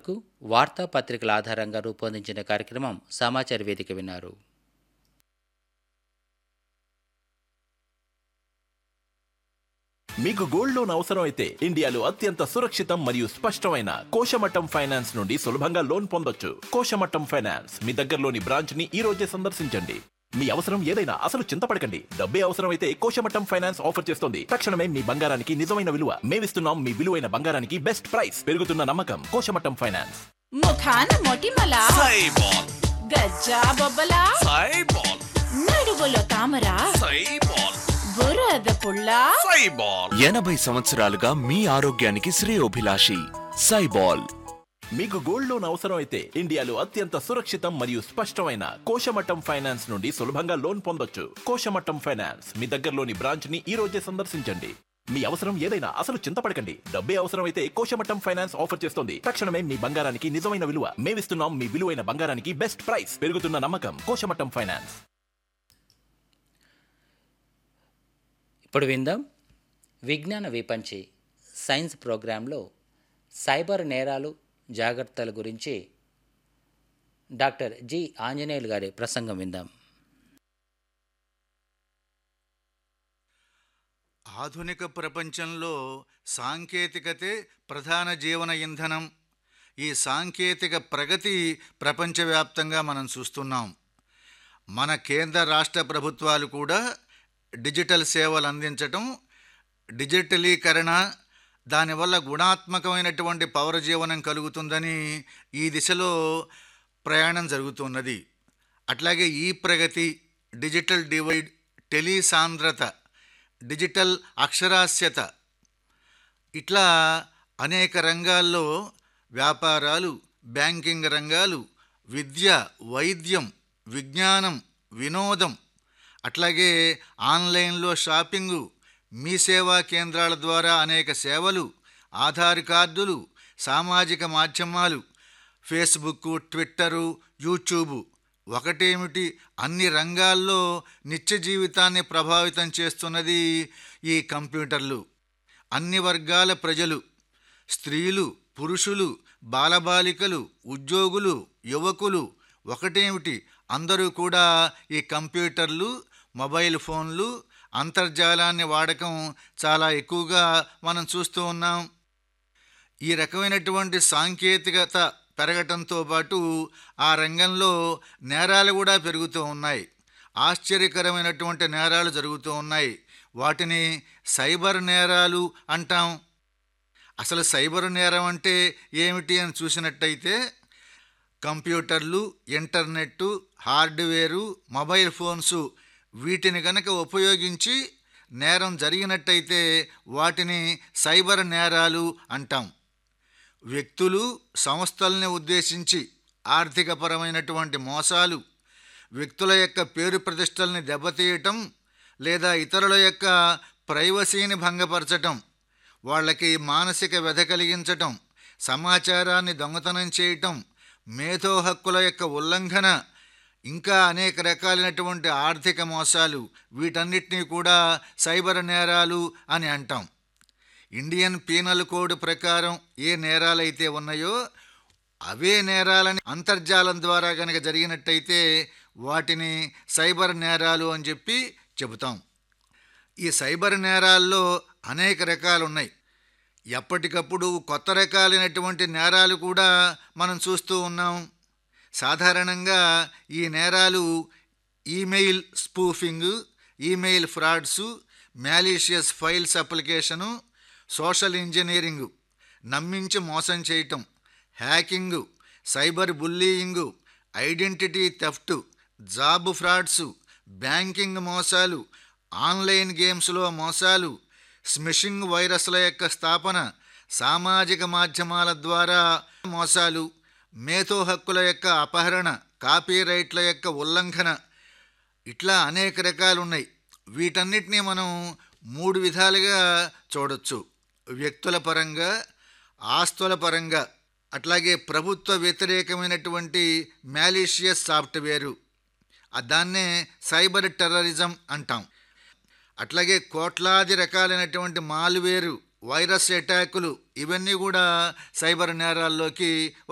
ఇంతవరకు వార్తాపత్రికల ఆధారంగా రూపొందించిన కార్యక్రమం సమాచార వేదిక విన్నారు మీకు గోల్డ్ లోన్ అవసరం అయితే ఇండియాలో అత్యంత సురక్షితం మరియు స్పష్టమైన కోశమట్టం ఫైనాన్స్ నుండి సులభంగా లోన్ పొందొచ్చు కోశమట్టం ఫైనాన్స్ మీ దగ్గరలోని బ్రాంచ్ ని ఈ రోజే సందర్శించండి మీ అవసరం ఏదైనా అసలు చింతపడకండి డబ్బే అవసరం అయితే కోశమట్టం ఫైనాన్స్ ఆఫర్ చేస్తుంది తక్షణమే మీ బంగారానికి నిజమైన విలువ మేమిస్తున్నాం మీ విలువైన బంగారానికి బెస్ట్ ప్రైస్ పెరుగుతున్న నమ్మకం కోశమట్టం ఫైనాన్స్ ముఖాన మొటిమల సైబాల్ గజ్జా బొబ్బల సైబాల్ నడువులో తామర సైబాల్ బురద పుల్ల సైబాల్ ఎనభై సంవత్సరాలుగా మీ ఆరోగ్యానికి శ్రేయోభిలాషి సైబాల్ మీకు గోల్డ్ లోన్ అవసరం అయితే ఇండియాలో అత్యంత సురక్షితం మరియు స్పష్టమైన కోశమట్టం ఫైనాన్స్ నుండి సులభంగా లోన్ పొందొచ్చు కోశమట్టం ఫైనాన్స్ మీ దగ్గరలోని బ్రాంచ్ ని ఈ రోజే సందర్శించండి మీ అవసరం ఏదైనా అసలు చింతపడకండి డబ్బే అవసరం అయితే కోశమట్టం ఫైనాన్స్ ఆఫర్ చేస్తుంది తక్షణమే మీ బంగారానికి నిజమైన విలువ మేమిస్తున్నాం మీ విలువైన బంగారానికి బెస్ట్ ప్రైస్ పెరుగుతున్న నమ్మకం కోశమట్టం ఫైనాన్స్ ఇప్పుడు విందాం విజ్ఞాన విపంచి సైన్స్ ప్రోగ్రాంలో సైబర్ నేరాలు జాగ్రత్తల గురించి డాక్టర్ జి ఆంజనేయులు గారి ప్రసంగం విందాం ఆధునిక ప్రపంచంలో సాంకేతికతే ప్రధాన జీవన ఇంధనం ఈ సాంకేతిక ప్రగతి ప్రపంచవ్యాప్తంగా మనం చూస్తున్నాం మన కేంద్ర రాష్ట్ర ప్రభుత్వాలు కూడా డిజిటల్ సేవలు అందించటం డిజిటలీకరణ దానివల్ల గుణాత్మకమైనటువంటి పౌర జీవనం కలుగుతుందని ఈ దిశలో ప్రయాణం జరుగుతున్నది అట్లాగే ఈ ప్రగతి డిజిటల్ డివైడ్ టెలిసాంద్రత డిజిటల్ అక్షరాస్యత ఇట్లా అనేక రంగాల్లో వ్యాపారాలు బ్యాంకింగ్ రంగాలు విద్య వైద్యం విజ్ఞానం వినోదం అట్లాగే ఆన్లైన్లో షాపింగు మీ సేవా కేంద్రాల ద్వారా అనేక సేవలు ఆధార్ కార్డులు సామాజిక మాధ్యమాలు ఫేస్బుక్ ట్విట్టరు యూట్యూబ్ ఒకటేమిటి అన్ని రంగాల్లో నిత్య జీవితాన్ని ప్రభావితం చేస్తున్నది ఈ కంప్యూటర్లు అన్ని వర్గాల ప్రజలు స్త్రీలు పురుషులు బాలబాలికలు ఉద్యోగులు యువకులు ఒకటేమిటి అందరూ కూడా ఈ కంప్యూటర్లు మొబైల్ ఫోన్లు అంతర్జాలాన్ని వాడకం చాలా ఎక్కువగా మనం చూస్తూ ఉన్నాం ఈ రకమైనటువంటి సాంకేతికత పెరగటంతో పాటు ఆ రంగంలో నేరాలు కూడా పెరుగుతూ ఉన్నాయి ఆశ్చర్యకరమైనటువంటి నేరాలు జరుగుతూ ఉన్నాయి వాటిని సైబర్ నేరాలు అంటాం అసలు సైబర్ నేరం అంటే ఏమిటి అని చూసినట్టయితే కంప్యూటర్లు ఇంటర్నెట్టు హార్డ్వేరు మొబైల్ ఫోన్స్ వీటిని గనక ఉపయోగించి నేరం జరిగినట్టయితే వాటిని సైబర్ నేరాలు అంటాం వ్యక్తులు సంస్థల్ని ఉద్దేశించి ఆర్థికపరమైనటువంటి మోసాలు వ్యక్తుల యొక్క పేరు ప్రతిష్టల్ని దెబ్బతీయటం లేదా ఇతరుల యొక్క ప్రైవసీని భంగపరచటం వాళ్ళకి మానసిక వ్యధ కలిగించటం సమాచారాన్ని దొంగతనం చేయటం మేధో హక్కుల యొక్క ఉల్లంఘన ఇంకా అనేక రకాలైనటువంటి ఆర్థిక మోసాలు వీటన్నిటినీ కూడా సైబర్ నేరాలు అని అంటాం ఇండియన్ పీనల్ కోడ్ ప్రకారం ఏ నేరాలైతే ఉన్నాయో అవే నేరాలని అంతర్జాలం ద్వారా కనుక జరిగినట్టయితే వాటిని సైబర్ నేరాలు అని చెప్పి చెబుతాం ఈ సైబర్ నేరాల్లో అనేక రకాలు ఉన్నాయి ఎప్పటికప్పుడు కొత్త రకాలైనటువంటి నేరాలు కూడా మనం చూస్తూ ఉన్నాం సాధారణంగా ఈ నేరాలు email spoofing email frauds malicious files application social engineering నమ్మించి మోసం చేయటం hacking cyber bullying identity theft job frauds banking మోసాలు ఆన్లైన్ గేమ్స్లో మోసాలు స్మిషింగ్ వైరస్ల యొక్క స్థాపన సామాజిక మాధ్యమాల ద్వారా మోసాలు మేధో హక్కుల యొక్క అపహరణ కాపీరైట్ల యొక్క ఉల్లంఘన ఇట్లా అనేక రకాలు ఉన్నాయి వీటన్నిటినీ మనం మూడు విధాలుగా చూడొచ్చు వ్యక్తుల పరంగా ఆస్తుల పరంగా అట్లాగే ప్రభుత్వ వ్యతిరేకమైనటువంటి మ్యాలీషియస్ సాఫ్ట్వేరు ఆ దాన్నే సైబర్ టెర్రరిజం అంటాం అట్లాగే కోట్లాది రకాలైనటువంటి మాల్వేరు వైరస్ అటాకులు ఇవన్నీ కూడా సైబర్ నేరాల్లోకి